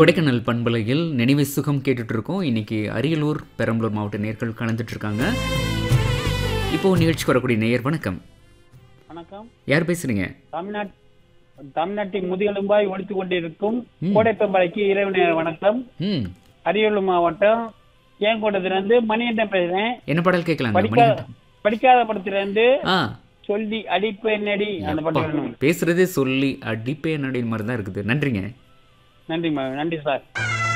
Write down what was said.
கொடைக்கானல் பண்பலையில் நினைவு சுகம் கேட்டுட்டு இருக்கோம் இன்னைக்கு அரியலூர் பெரம்பலூர் மாவட்ட நேர்கள் கலந்துட்டு இருக்காங்க இப்போ நிகழ்ச்சிக்கு வரக்கூடிய நேயர் வணக்கம் வணக்கம் யார் பேசுறீங்க தமிழ்நாட் தமிழ்நாட்டின் முதுகெலும்பாய் ஒழித்துக் கொண்டிருக்கும் ம். கோடைப்பம்பளைக்கு இறைவன வணக்கம் ம் அரியலூர் மாவட்டம் ஏங்கோட்டத்திலிருந்து மணிகண்டன் பேசுறேன் என்ன பாடல் கேட்கலாங்க படிக்க மணிகண்டன் படிக்காத படத்திலிருந்து ஆ சொல்லி அடிப்பு நடி அந்த அப்பா, பாட்டு வேணும் பேசுறதே சொல்லி அடிப்பே நடையின் மாதிரி தான் இருக்குது நன்றிங்க நன்றி மா- நன்றி சார்